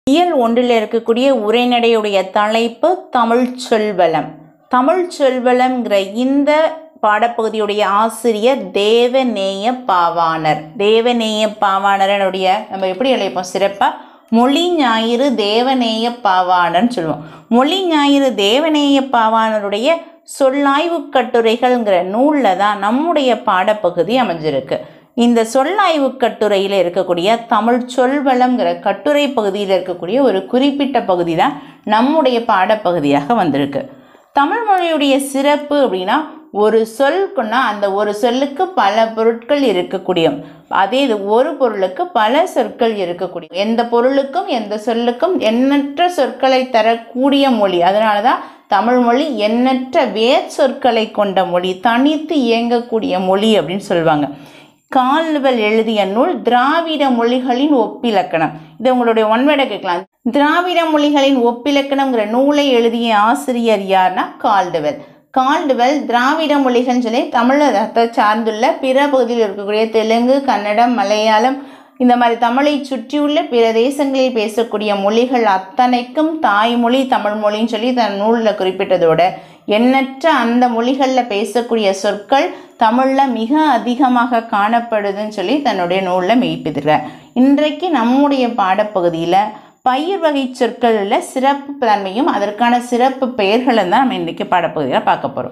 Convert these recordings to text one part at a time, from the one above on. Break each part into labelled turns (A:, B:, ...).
A: இயல் ஒன்றில் இருக்கக்கூடிய உரைநடையுடைய தலைப்பு தமிழ் சொல்வளம் தமிழ் சொல்வளம்ங்கிற இந்த பாடப்பகுதியுடைய ஆசிரியர் தேவநேய பாவாணர் தேவநேய பாவாணரனுடைய நம்ம எப்படி அழைப்போம் சிறப்பாக மொழி ஞாயிறு தேவநேய பாவாணர்னு சொல்லுவோம் மொழி ஞாயிறு தேவநேய பாவாணருடைய சொல்லாய்வு கட்டுரைகள்ங்கிற நூலில் தான் நம்முடைய பாடப்பகுதி அமைஞ்சிருக்கு இந்த சொல்லாய்வு கட்டுரையில் இருக்கக்கூடிய தமிழ் சொல்வளம்ங்கிற கட்டுரை பகுதியில் இருக்கக்கூடிய ஒரு குறிப்பிட்ட பகுதி தான் நம்முடைய பாடப்பகுதியாக வந்திருக்கு தமிழ் மொழியுடைய சிறப்பு அப்படின்னா ஒரு சொல்குன்னா அந்த ஒரு சொல்லுக்கு பல பொருட்கள் இருக்கக்கூடிய அதே இது ஒரு பொருளுக்கு பல சொற்கள் இருக்கக்கூடிய எந்த பொருளுக்கும் எந்த சொல்லுக்கும் எண்ணற்ற சொற்களை தரக்கூடிய மொழி அதனால தான் தமிழ் மொழி எண்ணற்ற வேர் சொற்களை கொண்ட மொழி தனித்து இயங்கக்கூடிய மொழி அப்படின்னு சொல்லுவாங்க கால்வல் எழுதிய நூல் திராவிட மொழிகளின் ஒப்பிலக்கணம் இது உங்களுடைய ஒன்வேட கேட்கலாம் திராவிட மொழிகளின் ஒப்பிலக்கணம்ங்கிற நூலை எழுதிய ஆசிரியர் யார்னா கால்டுவெல் கால்டுவெல் திராவிட மொழிகள்னு சொல்லி தமிழகத்தை சார்ந்துள்ள பிற பகுதியில் இருக்கக்கூடிய தெலுங்கு கன்னடம் மலையாளம் இந்த மாதிரி தமிழை சுற்றியுள்ள பிற தேசங்களில் பேசக்கூடிய மொழிகள் அத்தனைக்கும் தாய்மொழி தமிழ் மொழின்னு சொல்லி தன் நூலில் குறிப்பிட்டதோட எண்ணற்ற அந்த மொழிகளில் பேசக்கூடிய சொற்கள் தமிழில் மிக அதிகமாக காணப்படுதுன்னு சொல்லி தன்னுடைய நூலில் மெய்ப்பிதுகிறார் இன்றைக்கு நம்முடைய பாடப்பகுதியில் பயிர் வகை சொற்களில் சிறப்பு தன்மையும் அதற்கான சிறப்பு பெயர்களும் தான் நம்ம இன்றைக்கி பாடப்பகுதியில் பார்க்க போகிறோம்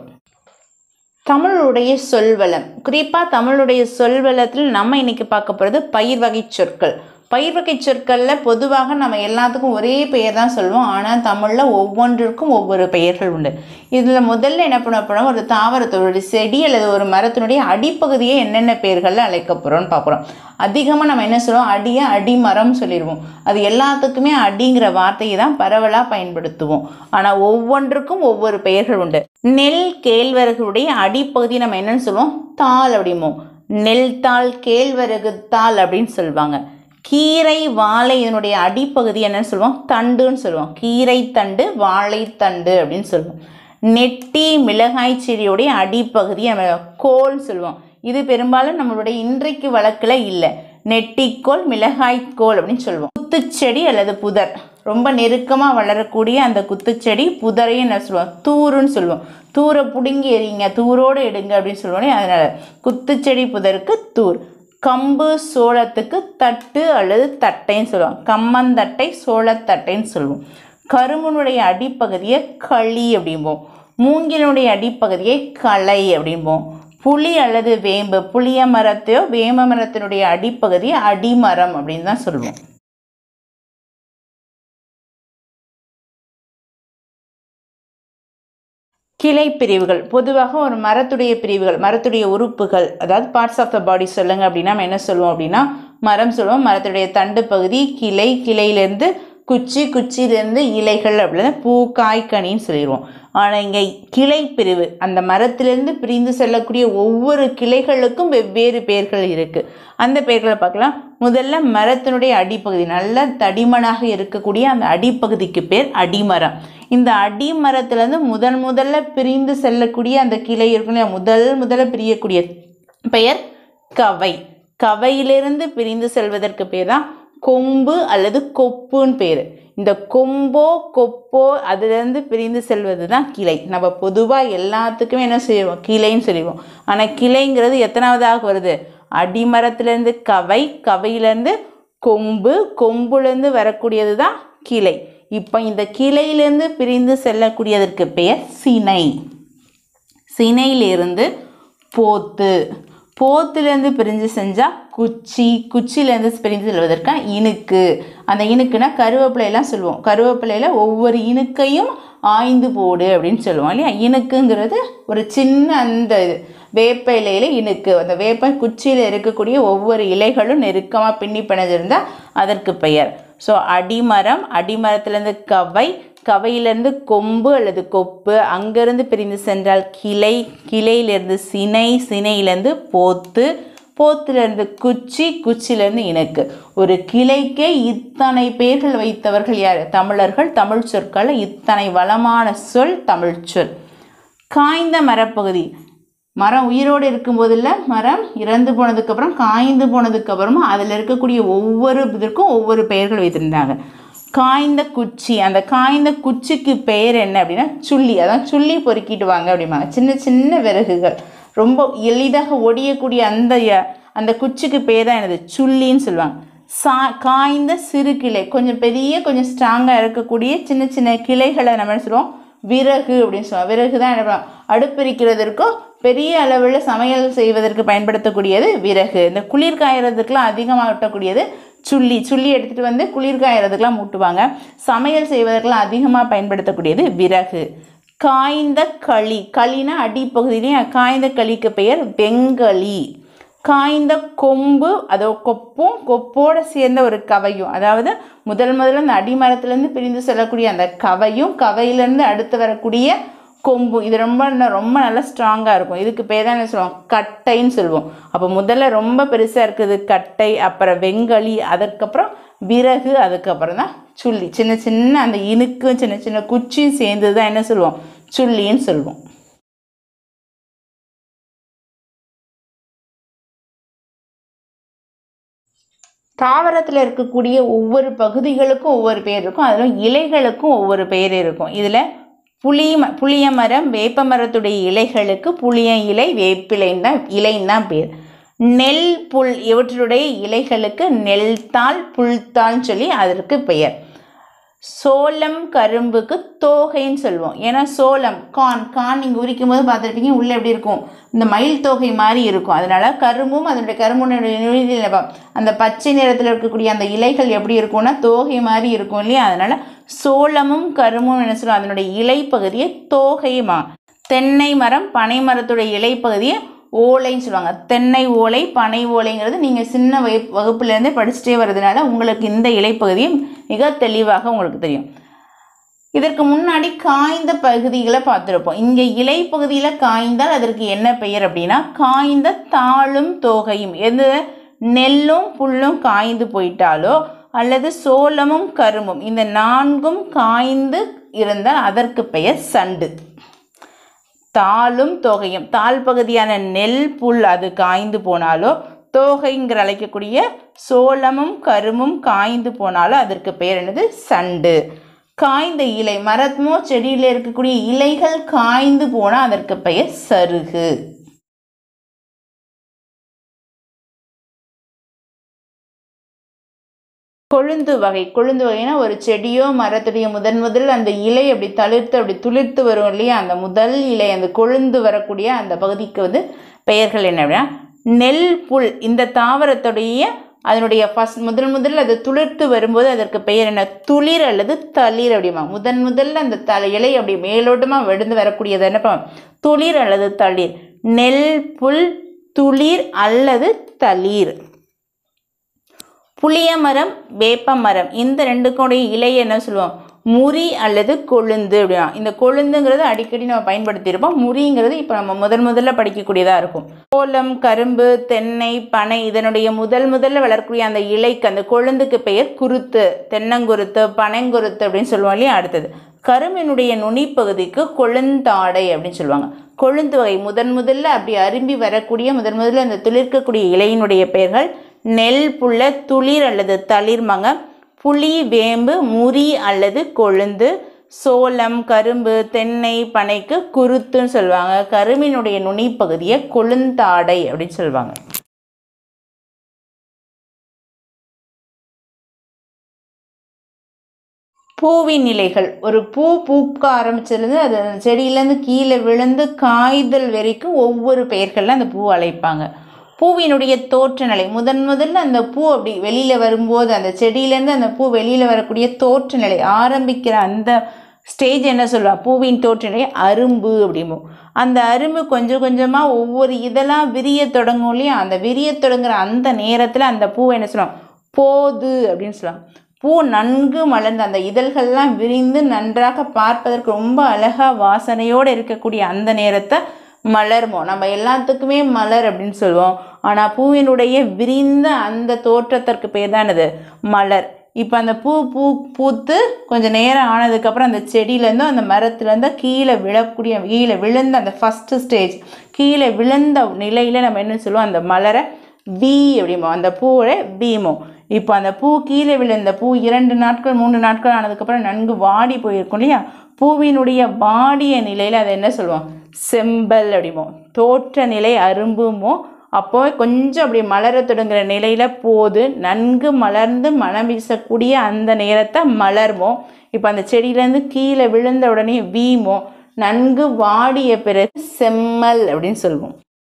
A: தமிழுடைய சொல்வளம் குறிப்பாக தமிழுடைய சொல்வளத்தில் நம்ம இன்னைக்கு பார்க்க போகிறது பயிர் வகை சொற்கள் பயிர் வகை சொற்களில் பொதுவாக நம்ம எல்லாத்துக்கும் ஒரே பெயர் தான் சொல்லுவோம் ஆனால் தமிழில் ஒவ்வொன்றிற்கும் ஒவ்வொரு பெயர்கள் உண்டு இதில் முதல்ல என்ன பண்ண போகிறோம் ஒரு தாவரத்தோட செடி அல்லது ஒரு மரத்தினுடைய அடிப்பகுதியை என்னென்ன பெயர்களில் அழைக்க போகிறோம்னு பார்க்குறோம் அதிகமாக நம்ம என்ன சொல்லுவோம் அடியை அடிமரம் சொல்லிடுவோம் அது எல்லாத்துக்குமே அடிங்கிற வார்த்தையை தான் பரவலாக பயன்படுத்துவோம் ஆனால் ஒவ்வொன்றுக்கும் ஒவ்வொரு பெயர்கள் உண்டு நெல் கேழ்வரகுடைய அடிப்பகுதி நம்ம என்னன்னு சொல்லுவோம் தாள் அப்படிம்போம் நெல் தாள் கேழ்வரகு தாள் அப்படின்னு சொல்லுவாங்க கீரை வாழை இதனுடைய அடிப்பகுதி என்னன்னு சொல்லுவோம் தண்டுன்னு சொல்லுவோம் கீரை தண்டு வாழைத்தண்டு அப்படின்னு சொல்லுவோம் நெட்டி மிளகாய் செடியுடைய அடிப்பகுதி நம்ம கோல் சொல்லுவோம் இது பெரும்பாலும் நம்மளுடைய இன்றைக்கு வழக்கில் இல்லை நெட்டிக்கோல் மிளகாய்க்கோல் அப்படின்னு சொல்லுவோம் குத்துச்செடி அல்லது புதர் ரொம்ப நெருக்கமாக வளரக்கூடிய அந்த குத்துச்செடி புதரையும் என்ன சொல்லுவோம் தூருன்னு சொல்லுவோம் தூரை பிடுங்கி எறிங்க தூரோடு எடுங்க அப்படின்னு சொல்லுவோம் அதனால் குத்துச்செடி புதருக்கு தூர் கம்பு சோளத்துக்கு தட்டு அல்லது தட்டைன்னு சொல்லுவோம் கம்மந்தட்டை சோளத்தட்டைன்னு சொல்லுவோம் கரும்புனுடைய அடிப்பகுதியை களி அப்படிம்போம் மூங்கிலுடைய அடிப்பகுதியை களை அப்படிம்போம் புளி அல்லது வேம்பு புளிய மரத்தையோ வேம மரத்தினுடைய அடிப்பகுதியை அடிமரம் அப்படின்னு தான் சொல்லுவோம் கிளை பிரிவுகள் பொதுவாக ஒரு மரத்துடைய பிரிவுகள் மரத்துடைய உறுப்புகள் அதாவது பார்ட்ஸ் ஆஃப் த பாடி சொல்லுங்க அப்படின்னா நம்ம என்ன சொல்லுவோம் அப்படின்னா மரம் சொல்லுவோம் மரத்துடைய தண்டு பகுதி கிளை கிளையிலேருந்து குச்சி குச்சியிலேருந்து இலைகள் அப்படின்னு பூ காய் கனின்னு சொல்லிடுவோம் ஆனால் இங்கே கிளை பிரிவு அந்த மரத்திலிருந்து பிரிந்து செல்லக்கூடிய ஒவ்வொரு கிளைகளுக்கும் வெவ்வேறு பெயர்கள் இருக்குது அந்த பெயர்களை பார்க்கலாம் முதல்ல மரத்தினுடைய அடிப்பகுதி நல்ல தடிமனாக இருக்கக்கூடிய அந்த அடிப்பகுதிக்கு பேர் அடிமரம் இந்த அடிமரத்துலேருந்து முதன் முதல்ல பிரிந்து செல்லக்கூடிய அந்த கிளை இருக்கும் இல்லையா முதல் முதல்ல பிரியக்கூடிய பெயர் கவை கவையிலிருந்து பிரிந்து செல்வதற்கு பேர் தான் கொம்பு அல்லது கொப்புன்னு பேர் இந்த கொம்போ கொப்போ அதுலேருந்து பிரிந்து செல்வது தான் கிளை நம்ம பொதுவாக எல்லாத்துக்குமே என்ன செய்வோம் கிளைன்னு சொல்லிடுவோம் ஆனால் கிளைங்கிறது எத்தனாவதாக வருது அடிமரத்துலேருந்து கவை கவையிலேருந்து கொம்பு கொம்புலேருந்து வரக்கூடியது தான் கிளை இப்போ இந்த கிளையிலேருந்து பிரிந்து செல்லக்கூடியதற்கு பெயர் சினை சினையிலிருந்து போத்து போத்துலேருந்து பிரிஞ்சு செஞ்சால் குச்சி குச்சியிலேருந்து பிரிஞ்சு செல்வதற்கு இனுக்கு அந்த இனுக்குனா கருவேப்பிலையெல்லாம் சொல்லுவோம் கருவேப்பிலையில் ஒவ்வொரு இனுக்கையும் ஆய்ந்து போடு அப்படின்னு சொல்லுவோம் இல்லையா இனுக்குங்கிறது ஒரு சின்ன அந்த இது வேப்ப இலையில இனுக்கு அந்த வேப்ப குச்சியில் இருக்கக்கூடிய ஒவ்வொரு இலைகளும் நெருக்கமாக பின்னி பிணைஞ்சிருந்தால் அதற்கு பெயர் ஸோ அடிமரம் அடிமரத்துலேருந்து கவை கவையிலேருந்து கொம்பு அல்லது கொப்பு அங்கேருந்து பிரிந்து சென்றால் கிளை கிளையிலேருந்து சினை சினையிலேருந்து போத்து போத்துலேருந்து குச்சி குச்சியிலேருந்து இணக்கு ஒரு கிளைக்கே இத்தனை பெயர்கள் வைத்தவர்கள் யார் தமிழர்கள் தமிழ் சொற்களை இத்தனை வளமான சொல் தமிழ் சொல் காய்ந்த மரப்பகுதி மரம் உயிரோடு இருக்கும்போதில் மரம் இறந்து போனதுக்கப்புறம் காய்ந்து போனதுக்கப்புறமா அதில் இருக்கக்கூடிய ஒவ்வொரு இதற்கும் ஒவ்வொரு பெயர்கள் வைத்திருந்தாங்க காய்ந்த குச்சி அந்த காய்ந்த குச்சிக்கு பெயர் என்ன அப்படின்னா சுள்ளி அதான் சுள்ளி பொறுக்கிட்டு வாங்க அப்படிம்பாங்க சின்ன சின்ன விறகுகள் ரொம்ப எளிதாக ஒடியக்கூடிய அந்த ய- அந்த குச்சிக்கு பேர் தான் என்னது சுள்ளின்னு சொல்லுவாங்க சா காய்ந்த சிறு கிளை கொஞ்சம் பெரிய கொஞ்சம் ஸ்ட்ராங்காக இருக்கக்கூடிய சின்ன சின்ன கிளைகளை நம்ம என்ன சொல்லுவோம் விறகு அப்படின்னு சொல்லுவோம் விறகு தான் என்ன பண்ணுவோம்? அடுப்பெரிக்கிறதற்கும் பெரிய அளவில் சமையல் செய்வதற்கு பயன்படுத்தக்கூடியது விறகு இந்த குளிர் காயறதுக்கெலாம் அதிகமாக ஊட்டக்கூடியது சுள்ளி சுள்ளி எடுத்துகிட்டு வந்து குளிர் காயறதுக்கெலாம் மூட்டுவாங்க சமையல் செய்வதற்கெல்லாம் அதிகமாக பயன்படுத்தக்கூடியது விறகு காய்ந்த களி களினா அடிப்பகுதியிலையும் காய்ந்த களிக்கு பெயர் வெங்களி காய்ந்த கொம்பு அதோ கொப்பும் கொப்போட சேர்ந்த ஒரு கவையும் அதாவது முதல் முதல்ல அந்த அடிமரத்துலேருந்து பிரிந்து செல்லக்கூடிய அந்த கவையும் கவையிலேருந்து அடுத்து வரக்கூடிய கொம்பு இது ரொம்ப ந- ரொம்ப நல்லா ஸ்ட்ராங்காக இருக்கும் இதுக்கு பேர் தான் என்ன சொல்லுவோம் கட்டைன்னு சொல்லுவோம் அப்போ முதல்ல ரொம்ப பெருசாக இருக்குது கட்டை அப்புறம் வெங்களி அதுக்கப்புறம் விறகு அதுக்கப்புறம் தான் சுள்ளி சின்ன சின்ன அந்த இனுக்கும் சின்ன சின்ன குச்சியும் சேர்ந்து தான் என்ன சொல்லுவோம் சுள்ளின்னு சொல்லுவோம் தாவரத்தில் இருக்கக்கூடிய ஒவ்வொரு பகுதிகளுக்கும் ஒவ்வொரு பேர் இருக்கும் அதில் இலைகளுக்கும் ஒவ்வொரு பேர் இருக்கும் இதில் புளிய ம புளிய மரம் வேப்ப மரத்துடைய இலைகளுக்கு புளிய இலை வேப்பிலைன்னு தான் இலைன்னு தான் பேர் நெல் புல் இவற்றுடைய இலைகளுக்கு நெல்தாள் புல்தாள்னு சொல்லி அதற்கு பெயர் சோளம் கரும்புக்கு தோகைன்னு சொல்லுவோம் ஏன்னா சோளம் கான் கான் நீங்கள் உரிக்கும் போது பார்த்துருப்பீங்க உள்ளே எப்படி இருக்கும் இந்த மயில் தோகை மாதிரி இருக்கும் அதனால கரும்பும் அதனுடைய கரும்புனுடைய நுனியில் ப- அந்த பச்சை நிறத்தில் இருக்கக்கூடிய அந்த இலைகள் எப்படி இருக்கும்னா தோகை மாதிரி இருக்கும் இல்லையா அதனால சோளமும் கரும்பும் என்ன சொல்லுவோம் அதனுடைய இலைப்பகுதியை தோகையுமா தென்னை மரம் பனை மரத்துடைய இலைப்பகுதியை ஓலைன்னு சொல்லுவாங்க தென்னை ஓலை பனை ஓலைங்கிறது நீங்கள் சின்ன வகு வகுப்புலேருந்தே படிச்சுட்டே வர்றதுனால உங்களுக்கு இந்த இலைப்பகுதியும் மிக தெளிவாக உங்களுக்கு தெரியும் இதற்கு முன்னாடி காய்ந்த பகுதிகளை பார்த்துருப்போம் இங்கே இலை பகுதியில் காய்ந்தால் அதற்கு என்ன பெயர் அப்படின்னா காய்ந்த தாளும் தோகையும் எது நெல்லும் புல்லும் காய்ந்து போயிட்டாலோ அல்லது சோளமும் கரும்பும் இந்த நான்கும் காய்ந்து இருந்தால் அதற்கு பெயர் சண்டு தாளும் தோகையும் தாள் பகுதியான நெல் புல் அது காய்ந்து போனாலோ தோகைங்கிற அழைக்கக்கூடிய சோளமும் கரும்பும் காய்ந்து போனாலும் அதற்கு பெயர் என்னது சண்டு காய்ந்த இலை மரமோ செடியில் இருக்கக்கூடிய இலைகள் காய்ந்து போனால் அதற்கு பெயர் சருகு கொழுந்து வகை கொழுந்து வகைனா ஒரு செடியோ மரத்துடைய முதன் முதல் அந்த இலை அப்படி தளிர்த்து அப்படி துளிர்த்து வரும் இல்லையா அந்த முதல் இலை அந்த கொழுந்து வரக்கூடிய அந்த பகுதிக்கு வந்து பெயர்கள் என்ன அப்படின்னா நெல் புல் இந்த தாவரத்துடைய அதனுடைய ஃபஸ்ட் முதல் முதல்ல அது துளிர்த்து வரும்போது அதற்கு பெயர் என்ன துளிர் அல்லது தளிர் அப்படிமா முதன் முதல்ல அந்த த இலை அப்படி மேலோட்டமாக வெடுந்து வரக்கூடியது என்ன பண்ணுவோம்? துளிர் அல்லது தளிர் நெல் புல் துளிர் அல்லது தளிர் புளிய மரம் வேப்ப மரம் இந்த ரெண்டுக்குடைய இலையை என்ன சொல்லுவோம் முறி அல்லது கொழுந்து அப்படின்னா இந்த கொழுந்துங்கிறது அடிக்கடி நம்ம பயன்படுத்தியிருப்போம் முறிங்கிறது இப்போ நம்ம முதல் முதல்ல படிக்கக்கூடியதாக இருக்கும் சோளம் கரும்பு தென்னை பனை இதனுடைய முதல் முதல்ல வளரக்கூடிய அந்த இலைக்கு அந்த கொழுந்துக்கு பெயர் குருத்து தென்னங்குருத்து பனைங்குருத்து அப்படின்னு சொல்லுவோம் இல்லையா அடுத்தது கரும்பினுடைய நுனிப்பகுதிக்கு கொழுந்தாடை அப்படின்னு சொல்லுவாங்க கொழுந்து வகை முதன் முதல்ல அப்படி அரும்பி வரக்கூடிய முதன் முதல்ல அந்த துளிர்க்கக்கூடிய இலையினுடைய பெயர்கள் நெல் புல்ல துளிர் அல்லது தளிர்மங்க புளி வேம்பு முறி அல்லது கொழுந்து சோளம் கரும்பு தென்னை பனைக்கு குருத்துன்னு சொல்லுவாங்க கரும்பினுடைய நுனிப்பகுதியை கொழுந்தாடை அப்படின்னு சொல்லுவாங்க பூவின் இலைகள் ஒரு பூ பூக்க ஆரம்பிச்சதுலேருந்து அது அந்த செடியிலேருந்து கீழே விழுந்து காய்தல் வரைக்கும் ஒவ்வொரு பெயர்களில் அந்த பூ அழைப்பாங்க பூவினுடைய தோற்ற நிலை முதன் முதல்ல அந்த பூ அப்படி வெளியில் வரும்போது அந்த செடியிலேருந்து அந்த பூ வெளியில் வரக்கூடிய தோற்ற நிலை ஆரம்பிக்கிற அந்த ஸ்டேஜ் என்ன சொல்லுவா பூவின் தோற்ற நிலை அரும்பு அப்படிம்போம் அந்த அரும்பு கொஞ்சம் கொஞ்சமாக ஒவ்வொரு இதெல்லாம் விரிய தொடங்கும் இல்லையா அந்த விரிய தொடங்குற அந்த நேரத்தில் அந்த பூவை என்ன சொல்லுவோம் போது அப்படின்னு சொல்லுவாங்க பூ நன்கு மலர்ந்து அந்த இதழ்கள்லாம் விரிந்து நன்றாக பார்ப்பதற்கு ரொம்ப அழகாக வாசனையோடு இருக்கக்கூடிய அந்த நேரத்தை மலர்மோ நம்ம எல்லாத்துக்குமே மலர் அப்படின்னு சொல்லுவோம் ஆனால் பூவினுடைய விரிந்த அந்த தோற்றத்திற்கு பேர் தான் இது மலர் இப்போ அந்த பூ பூ பூத்து கொஞ்சம் நேரம் ஆனதுக்கப்புறம் அந்த செடியிலேருந்தோ அந்த மரத்துலேருந்தோ கீழே விழக்கூடிய கீழே விழுந்த அந்த ஃபஸ்ட்டு ஸ்டேஜ் கீழே விழுந்த நிலையில் நம்ம என்ன சொல்லுவோம் அந்த மலரை வீ அப்படிமோ அந்த பூவோட வீமோ இப்போ அந்த பூ கீழே விழுந்த பூ இரண்டு நாட்கள் மூன்று நாட்கள் ஆனதுக்கப்புறம் நன்கு வாடி போயிருக்கும் இல்லையா பூவினுடைய வாடிய நிலையில் அதை என்ன சொல்லுவோம் செம்பல் அப்படிமோ தோற்ற நிலை அரும்புமோ அப்போ கொஞ்சம் அப்படி மலர தொடங்குற நிலையில் போது நன்கு மலர்ந்து மனம் வீசக்கூடிய அந்த நேரத்தை மலர்மோ இப்போ அந்த செடியிலேருந்து கீழே விழுந்த உடனே வீமோ நன்கு வாடிய பிறகு செம்மல் அப்படின்னு சொல்லுவோம்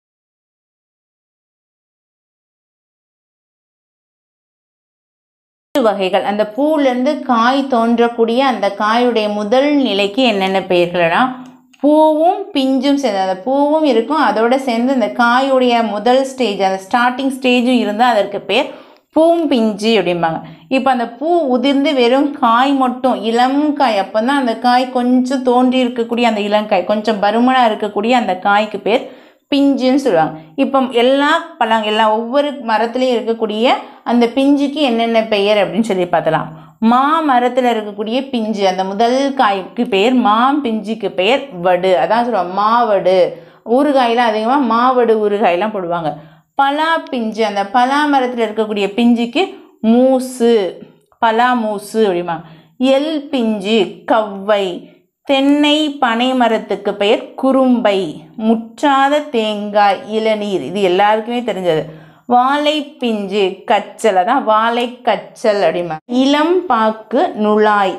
A: வகைகள் அந்த பூலேருந்து காய் தோன்றக்கூடிய அந்த காயுடைய முதல் நிலைக்கு என்னென்ன பெயர்கள்னா பூவும் பிஞ்சும் சேர்ந்து அந்த பூவும் இருக்கும் அதோட சேர்ந்து அந்த காயுடைய முதல் ஸ்டேஜ் அந்த ஸ்டார்டிங் ஸ்டேஜும் இருந்தால் அதற்கு பேர் பூம் பிஞ்சு அப்படிம்பாங்க இப்போ அந்த பூ உதிர்ந்து வெறும் காய் மட்டும் இளம் காய் அப்போ தான் அந்த காய் கொஞ்சம் தோன்றி இருக்கக்கூடிய அந்த இளங்காய் கொஞ்சம் பருமனாக இருக்கக்கூடிய அந்த காய்க்கு பேர் பிஞ்சுன்னு சொல்லுவாங்க இப்போ எல்லா பழம் எல்லா ஒவ்வொரு மரத்துலேயும் இருக்கக்கூடிய அந்த பிஞ்சுக்கு என்னென்ன பெயர் அப்படின்னு சொல்லி பார்த்தலாம் மா மரத்தில் இருக்கக்கூடிய பிஞ்சு அந்த முதல் காய்க்கு பெயர் மாம் பிஞ்சுக்கு பெயர் வடு அதான் சொல்லுவாங்க மாவடு ஊறுகாயெலாம் அதிகமாக மாவடு ஊறுகாயெல்லாம் போடுவாங்க பலா பிஞ்சு அந்த பலா மரத்தில் இருக்கக்கூடிய பிஞ்சுக்கு மூசு பலா மூசு அப்படிமா எல் பிஞ்சு கவ்வை தென்னை பனை மரத்துக்கு பெயர் குறும்பை முற்றாத தேங்காய் இளநீர் இது எல்லாருக்குமே தெரிஞ்சது வாழை பிஞ்சு கச்சல் அதான் வாழை கச்சல் அப்படிமா இளம் பாக்கு நுழாய்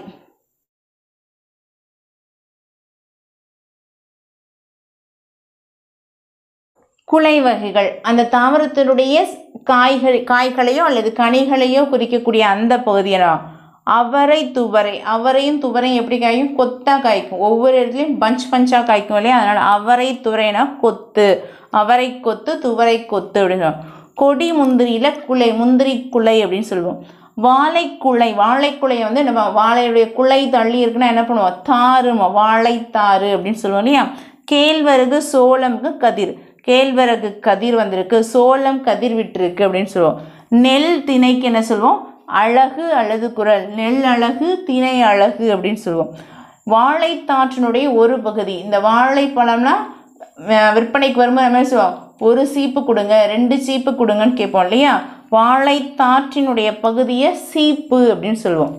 A: குலை வகைகள் அந்த தாவரத்தினுடைய காய்கள் காய்களையோ அல்லது கனிகளையோ குறிக்கக்கூடிய அந்த பகுதியனா அவரை துவரை அவரையும் துவரையும் எப்படி காய்க்கும் கொத்தா காய்க்கும் ஒவ்வொரு இடத்துலையும் பஞ்ச் பஞ்சாக காய்க்கும் இல்லையா அதனால் அவரை துவரைனா கொத்து அவரை கொத்து துவரை கொத்து அப்படின்னு சொல்லுவோம் கொடி முந்திரியில் குலை முந்திரி குலை அப்படின்னு சொல்லுவோம் வாழைக்குலை வாழைக்குலையை வந்து நம்ம வாழையுடைய குலை தள்ளி இருக்குன்னா என்ன பண்ணுவோம் தாருமா வாழைத்தாறு அப்படின்னு சொல்லுவோம் இல்லையா கேழ்வரகு சோளம்க்கு கதிர் கேழ்வரகு கதிர் வந்திருக்கு சோளம் கதிர் விட்டுருக்கு அப்படின்னு சொல்லுவோம் நெல் திணைக்கு என்ன சொல்லுவோம் அழகு அல்லது குரல் நெல் அழகு திணை அழகு அப்படின்னு சொல்லுவோம் வாழைத்தாற்றினுடைய ஒரு பகுதி இந்த வாழைப்பழம்லாம் அஹ், விற்பனைக்கு வரும்போது நம்ம என்ன சொல்லுவோம் ஒரு சீப்பு கொடுங்க ரெண்டு சீப்பு கொடுங்கன்னு கேட்போம் இல்லையா வாழைத்தாற்றினுடைய பகுதியை சீப்பு அப்படின்னு சொல்லுவோம்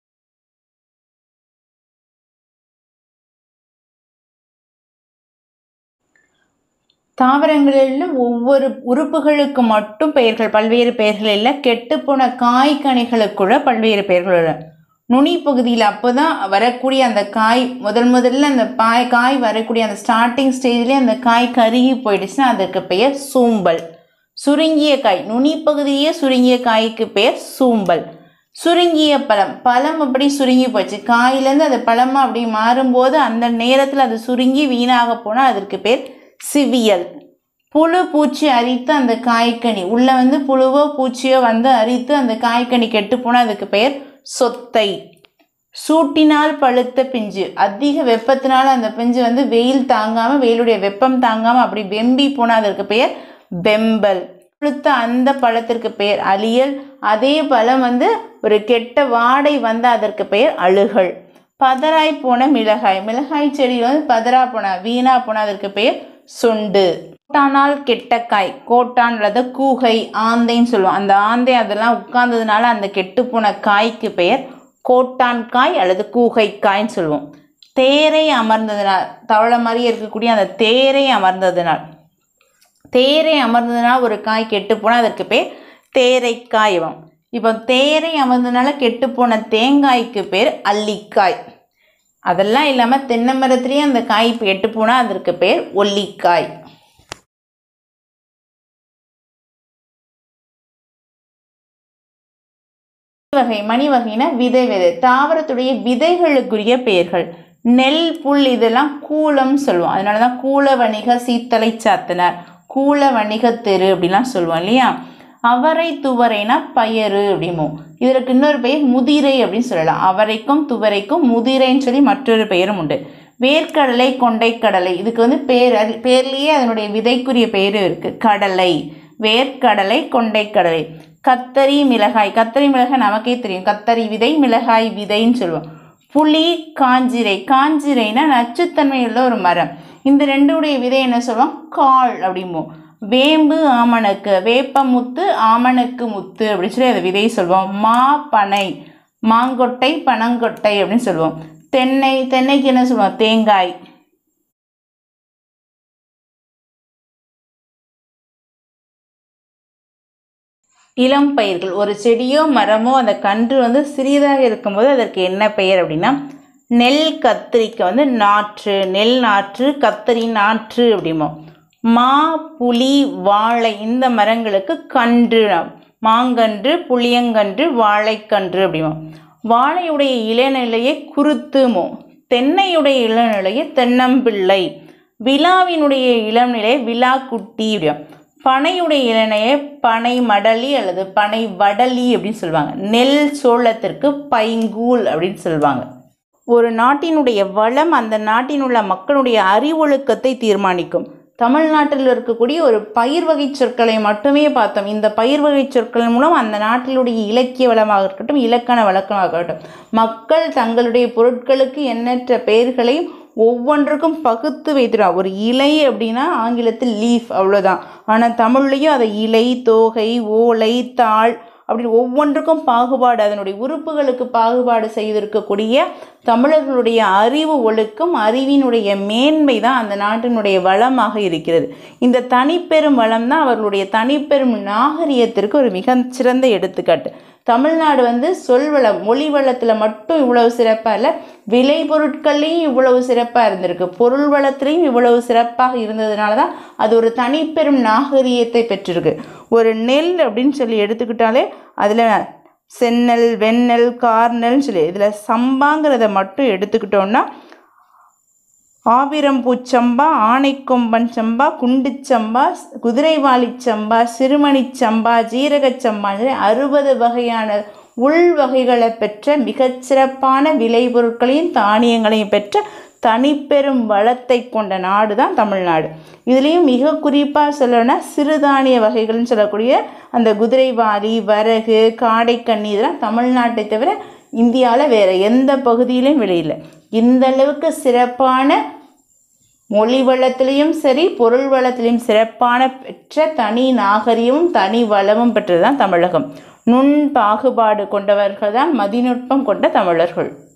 A: தாவரங்களில் ஒவ்வொரு உறுப்புகளுக்கு மட்டும் பெயர்கள் பல்வேறு பெயர்கள் இல்லை கெட்டுப்போன காய்கனிகளுக்குள்ள பல்வேறு பெயர்கள் உள்ள நுனி பகுதியில் அப்போ தான் வரக்கூடிய அந்த காய் முதல் முதல்ல அந்த பாய் காய் வரக்கூடிய அந்த ஸ்டார்டிங் ஸ்டேஜ்லேயே அந்த காய் கருகி போயிடுச்சுன்னா அதற்கு பெயர் சூம்பல் சுருங்கிய காய் நுனி பகுதியே சுருங்கிய காய்க்கு பெயர் சூம்பல் சுருங்கிய பழம் பழம் அப்படி சுருங்கி போச்சு காயிலேருந்து அது பழமாக அப்படி மாறும்போது அந்த நேரத்தில் அது சுருங்கி வீணாக போனால் அதற்கு பேர் சிவியல் புழு பூச்சி அரித்து அந்த காய்கனி உள்ளே வந்து புழுவோ பூச்சியோ வந்து அரித்து அந்த காய்கனி கெட்டு போனால் அதுக்கு பெயர் சொத்தை சூட்டினால் பழுத்த பிஞ்சு அதிக வெப்பத்தினால அந்த பிஞ்சு வந்து வெயில் தாங்காமல் வெயிலுடைய வெப்பம் தாங்காமல் அப்படி வெம்பி போனால் அதற்கு பெயர் வெம்பல் பழுத்த அந்த பழத்திற்கு பெயர் அலியல் அதே பழம் வந்து ஒரு கெட்ட வாடை வந்த அதற்கு பெயர் அழுகல் பதராய் போன மிளகாய் மிளகாய் செடியில் வந்து பதரா போன வீணா போன அதற்கு பெயர் சுண்டு கோட்டானால் கெட்டக்காய் கோட்டான் அல்லது கூகை ஆந்தைன்னு சொல்லுவோம் அந்த ஆந்தை அதெல்லாம் உட்கார்ந்ததுனால அந்த கெட்டுப்போன காய்க்கு பெயர் கோட்டான் காய் அல்லது கூகை காய்ன்னு சொல்லுவோம் தேரை அமர்ந்ததுனால் தவளை மாதிரியே இருக்கக்கூடிய அந்த தேரை அமர்ந்ததுனால் தேரை அமர்ந்ததுனால் ஒரு காய் கெட்டுப்போனால் அதற்கு பேர் தேரைக்காய்வம் இப்போ தேரை அமர்ந்ததுனால கெட்டுப்போன தேங்காய்க்கு பேர் அல்லிக்காய் அதெல்லாம் இல்லாமல் தென்னை மரத்துலேயே அந்த காய் கெட்டு போனால் அதற்கு பேர் ஒல்லிக்காய் வகை மணி வகைனா விதை விதை தாவரத்துடைய விதைகளுக்குரிய பெயர்கள் நெல் புல் இதெல்லாம் கூலம் சொல்லுவோம் அதனால தான் கூல வணிக சீத்தலை சாத்தனார் கூல வணிக தெரு அப்படிலாம் சொல்லுவோம் இல்லையா அவரை துவரைனா பயறு அப்படிமோ இதற்கு இன்னொரு பெயர் முதிரை அப்படின்னு சொல்லலாம் அவரைக்கும் துவரைக்கும் முதிரைன்னு சொல்லி மற்றொரு பெயரும் உண்டு வேர்க்கடலை கொண்டைக்கடலை இதுக்கு வந்து பேர் அது- பேர்லயே அதனுடைய விதைக்குரிய பெயரும் இருக்கு கடலை வேர்க்கடலை கொண்டைக்கடலை கத்தரி மிளகாய் கத்தரி மிளகாய் நமக்கே தெரியும் கத்தரி விதை மிளகாய் விதைன்னு சொல்லுவோம் புளி காஞ்சிரை காஞ்சிரைனா நச்சுத்தன்மை உள்ள ஒரு மரம் இந்த ரெண்டுடைய விதை என்ன சொல்லுவோம் காள் அப்படிம்போம் வேம்பு ஆமணக்கு வேப்பமுத்து ஆமணக்கு முத்து அப்படின்னு சொல்லி அதை விதையை சொல்லுவோம் மா பனை மாங்கொட்டை பனங்கொட்டை அப்படின்னு சொல்லுவோம் தென்னை தென்னைக்கு என்ன சொல்லுவோம் தேங்காய் இளம் பயிர்கள் ஒரு செடியோ மரமோ அந்த கன்று வந்து சிறியதாக இருக்கும்போது அதற்கு என்ன பெயர் அப்படின்னா நெல் கத்திரிக்காய் வந்து நாற்று நெல் நாற்று கத்தரி நாற்று அப்படிமோ மா புளி வாழை இந்த மரங்களுக்கு கன்று மாங்கன்று புளியங்கன்று வாழைக்கன்று அப்படிமோ வாழையுடைய இளநிலையை குருத்துமோ தென்னையுடைய இளநிலையை தென்னம்பிள்ளை விழாவினுடைய இளநிலை விழாக்குட்டி அப்படியும் பனையுடைய இளநிலையை பனை மடலி அல்லது பனை வடலி அப்படின்னு சொல்லுவாங்க நெல் சோளத்திற்கு பைங்கூல் அப்படின்னு சொல்லுவாங்க ஒரு நாட்டினுடைய வளம் அந்த நாட்டில் உள்ள மக்களுடைய அறிவொழுக்கத்தை தீர்மானிக்கும் தமிழ்நாட்டில் இருக்கக்கூடிய ஒரு பயிர் வகை சொற்களை மட்டுமே பார்த்தோம் இந்த பயிர் வகை சொற்கள் மூலம் அந்த நாட்டிலுடைய இலக்கிய வளமாக இருக்கட்டும் இலக்கண வழக்கமாக இருக்கட்டும் மக்கள் தங்களுடைய பொருட்களுக்கு எண்ணற்ற பெயர்களையும் ஒவ்வொன்றுக்கும் பகுத்து வைத்துடுவாங்க ஒரு இலை அப்படின்னா ஆங்கிலத்தில் லீஃப் அவ்வளோதான் ஆனால் தமிழ்லையும் அதை இலை தோகை ஓலை தாள் அப்படி ஒவ்வொன்றுக்கும் பாகுபாடு அதனுடைய உறுப்புகளுக்கு பாகுபாடு செய்திருக்கக்கூடிய தமிழர்களுடைய அறிவு ஒழுக்கம் அறிவினுடைய மேன்மை தான் அந்த நாட்டினுடைய வளமாக இருக்கிறது இந்த தனிப்பெரும் வளம் தான் அவர்களுடைய தனிப்பெரும் நாகரிகத்திற்கு ஒரு மிகச்சிறந்த எடுத்துக்காட்டு தமிழ்நாடு வந்து சொல்வளம் மொழி வளத்தில் மட்டும் இவ்வளவு சிறப்பாக இல்லை விளை பொருட்கள்லையும் இவ்வளவு சிறப்பாக இருந்திருக்கு பொருள் வளத்திலையும் இவ்வளவு சிறப்பாக இருந்ததுனால தான் அது ஒரு தனிப்பெரும் நாகரிகத்தை பெற்றிருக்கு ஒரு நெல் அப்படின்னு சொல்லி எடுத்துக்கிட்டாலே அதில் செந்நெல் வெண்ணெல் கார்நெல்னு சொல்லி இதில் சம்பாங்கிறத மட்டும் எடுத்துக்கிட்டோம்னா ஆவிரம்பூச்சம்பா ஆனைக்கொம்பன் சம்பா குண்டுச்சம்பா குதிரைவாலிச் சம்பா சிறுமணிச் சம்பா ஜீரகச் சம்பா அறுபது வகையான உள் வகைகளை பெற்ற மிகச்சிறப்பான விளைபொருட்களையும் தானியங்களையும் பெற்ற தனிப்பெரும் வளத்தை கொண்ட நாடு தான் தமிழ்நாடு இதுலேயும் மிக குறிப்பாக சொல்லணும்னா சிறுதானிய வகைகள்னு சொல்லக்கூடிய அந்த குதிரைவாலி வரகு காடைக்கண்ணி இதெல்லாம் தமிழ்நாட்டை தவிர இந்தியாவில் வேறு எந்த பகுதியிலையும் விளையில இந்த அளவுக்கு சிறப்பான மொழி வளத்திலையும் சரி பொருள் வளத்திலையும் சிறப்பான பெற்ற தனி நாகரிகமும் தனி வளமும் பெற்றது தான் தமிழகம் நுண் பாகுபாடு கொண்டவர்கள் தான் மதிநுட்பம் கொண்ட தமிழர்கள்